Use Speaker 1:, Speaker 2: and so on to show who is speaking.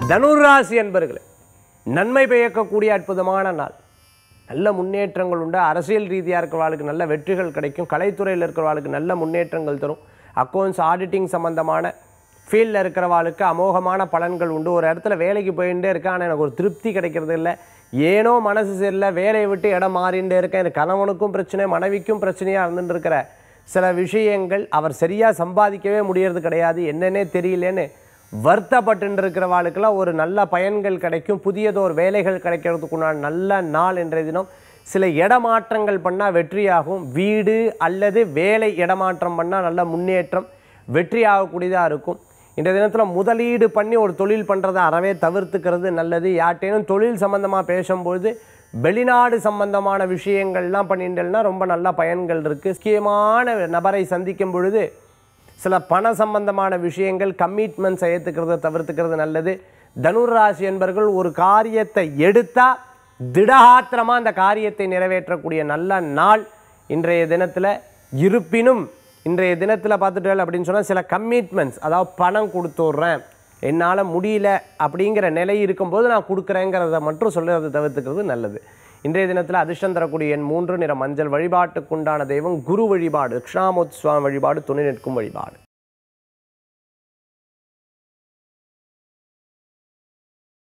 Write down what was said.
Speaker 1: தனுராசி என்பர்களே நன்மை பயக்கக்கூடிய அற்புதமான நாள் நல்ல முன்னேற்றங்கள் உண்டு அரசியல் ரீதியாக இருக்கிறவாளுக்கு நல்ல வெற்றிகள் கிடைக்கும் கலைத்துறையில் இருக்கிறவாளுக்கு நல்ல முன்னேற்றங்கள் தரும் அக்கௌண்ட்ஸ் ஆடிட்டிங் சம்பந்தமான ஃபீல்டில் இருக்கிறவாளுக்கு அமோகமான பலன்கள் உண்டு ஒரு இடத்துல வேலைக்கு போயிட்டே இருக்கேன் ஆனால் எனக்கு ஒரு திருப்தி கிடைக்கிறது இல்லை ஏனோ மனசு சரியில்லை வேலையை விட்டு இடம் மாறிண்டே இருக்கேன் எனக்கு கணவனுக்கும் பிரச்சனை மனைவிக்கும் பிரச்சனையாக இருந்துட்டு இருக்கிற சில விஷயங்கள் அவர் சரியாக சம்பாதிக்கவே முடியறது கிடையாது என்னன்னே தெரியலேன்னு வருத்தப்பட்டு இருக்கிறவாளுக்கெல்லாம் ஒரு நல்ல பயன்கள் கிடைக்கும் புதியதோர் வேலைகள் கிடைக்கிறதுக்குண்டான நல்ல நாள் இன்றைய தினம் சில இடமாற்றங்கள் பண்ணால் வெற்றியாகும் வீடு அல்லது வேலை இடமாற்றம் பண்ணால் நல்ல முன்னேற்றம் வெற்றி ஆகக்கூடியதாக இருக்கும் இன்றைய தினத்தில் முதலீடு பண்ணி ஒரு தொழில் பண்ணுறதை அறவே தவிர்த்துக்கிறது நல்லது யார்ட்டேனும் தொழில் சம்மந்தமாக பேசும்பொழுது வெளிநாடு சம்பந்தமான விஷயங்கள்லாம் பண்ணிட்டேன்னா ரொம்ப நல்ல பயன்கள் இருக்குது முக்கியமான நபரை சந்திக்கும் பொழுது சில பண சம்பந்தமான விஷயங்கள் கமிட்மெண்ட்ஸ் ஏற்றுக்கிறத தவிர்த்துக்கிறது நல்லது தனுராசி என்பர்கள் ஒரு காரியத்தை எடுத்தால் திடகாத்திரமாக அந்த காரியத்தை நிறைவேற்றக்கூடிய நல்ல நாள் இன்றைய தினத்தில் இருப்பினும் இன்றைய தினத்தில் பார்த்துட்டு அப்படின்னு சொன்னால் சில கமிட்மெண்ட்ஸ் அதாவது பணம் கொடுத்துட்றேன் என்னால் முடியல அப்படிங்கிற நிலை இருக்கும்போது நான் கொடுக்குறேங்கிறத மட்டும் சொல்லுறதை தவிர்த்துக்கிறது நல்லது இன்றைய தினத்தில் அதிர்ஷ்டம் தரக்கூடிய எண் மூன்று நிற மஞ்சள் வழிபாட்டுக்குண்டான தெய்வம் குரு வழிபாடு தட்சிணாமூர்த்தி சுவாமி வழிபாடு துணை நிற்கும் வழிபாடு